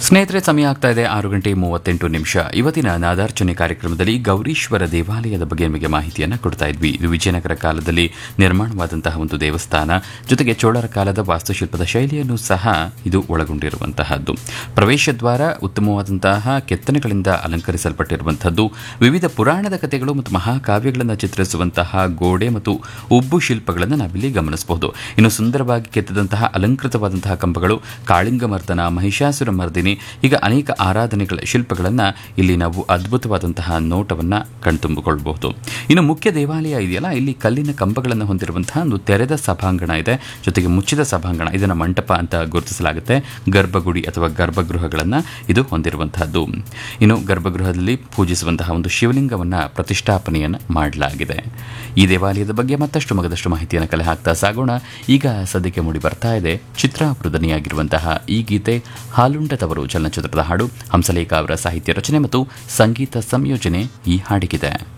ಸ್ನೇಹಿತರೆ ಸಮಯ ಆಗ್ತಾ ಇದೆ ಆರು ಗಂಟೆ ಮೂವತ್ತೆಂಟು ನಿಮಿಷ ಇವತ್ತಿನ ನಾದಾರ್ಚನೆ ಕಾರ್ಯಕ್ರಮದಲ್ಲಿ ಗೌರೀಶ್ವರ ದೇವಾಲಯದ ಬಗ್ಗೆ ನಿಮಗೆ ಮಾಹಿತಿಯನ್ನು ಕೊಡ್ತಾ ಇದ್ವಿ ಇದು ವಿಜಯನಗರ ಕಾಲದಲ್ಲಿ ನಿರ್ಮಾಣವಾದಂತಹ ಒಂದು ದೇವಸ್ಥಾನ ಜೊತೆಗೆ ಚೋಳರ ಕಾಲದ ವಾಸ್ತುಶಿಲ್ಪದ ಶೈಲಿಯನ್ನು ಸಹ ಇದು ಒಳಗೊಂಡಿರುವಂತಹದ್ದು ಪ್ರವೇಶ ದ್ವಾರ ಉತ್ತಮವಾದಂತಹ ಕೆತ್ತನೆಗಳಿಂದ ಅಲಂಕರಿಸಲ್ಪಟ್ಟಿರುವಂತಹದ್ದು ವಿವಿಧ ಪುರಾಣದ ಕಥೆಗಳು ಮತ್ತು ಮಹಾಕಾವ್ಯಗಳನ್ನು ಚಿತ್ರಿಸುವಂತಹ ಗೋಡೆ ಮತ್ತು ಉಬ್ಬು ಶಿಲ್ಪಗಳನ್ನು ನಾವಿಲ್ಲಿ ಗಮನಿಸಬಹುದು ಇನ್ನು ಸುಂದರವಾಗಿ ಕೆತ್ತದಂತಹ ಅಲಂಕೃತವಾದಂತಹ ಕಂಬಗಳು ಕಾಳಿಂಗ ಮರ್ದನ ಮಹಿಷಾಸುರ ಮರ್ದಿನಿ ಈಗ ಅನೇಕ ಆರಾಧನೆಗಳ ಶಿಲ್ಪಗಳನ್ನು ಇಲ್ಲಿ ನಾವು ಅದ್ಭುತವಾದಂತಹ ನೋಟವನ್ನು ಕಣ್ತುಂಬಿಕೊಳ್ಳಬಹುದು ಇನ್ನು ಮುಖ್ಯ ದೇವಾಲಯ ಇದೆಯಲ್ಲ ಇಲ್ಲಿ ಕಲ್ಲಿನ ಕಂಬಗಳನ್ನು ಹೊಂದಿರುವಂತಹ ಒಂದು ತೆರೆದ ಸಭಾಂಗಣ ಇದೆ ಜೊತೆಗೆ ಮುಚ್ಚಿದ ಸಭಾಂಗಣ ಇದನ್ನು ಮಂಟಪ ಅಂತ ಗುರುತಿಸಲಾಗುತ್ತೆ ಗರ್ಭಗುಡಿ ಅಥವಾ ಗರ್ಭಗೃಹಗಳನ್ನು ಇದು ಹೊಂದಿರುವಂತಹದ್ದು ಇನ್ನು ಗರ್ಭಗೃಹದಲ್ಲಿ ಪೂಜಿಸುವಂತಹ ಒಂದು ಶಿವಲಿಂಗವನ್ನು ಪ್ರತಿಷ್ಠಾಪನೆಯನ್ನು ಮಾಡಲಾಗಿದೆ ಈ ದೇವಾಲಯದ ಬಗ್ಗೆ ಮತ್ತಷ್ಟು ಮಗದಷ್ಟು ಮಾಹಿತಿಯನ್ನು ಕಲೆ ಹಾಕ್ತಾ ಸಾಗೋಣ ಈಗ ಸದ್ಯಕ್ಕೆ ಮೂಡಿ ಬರ್ತಾ ಇದೆ ಚಿತ್ರಾಪ್ರದನಿಯಾಗಿರುವಂತಹ ಈ ಗೀತೆ ಹಾಲುಂಡದವರು ಚಲನಚಿತ್ರದ ಹಾಡು ಹಂಸಲೇಖ ಅವರ ಸಾಹಿತ್ಯ ರಚನೆ ಮತ್ತು ಸಂಗೀತ ಸಂಯೋಜನೆ ಈ ಹಾಡಿಗಿದೆ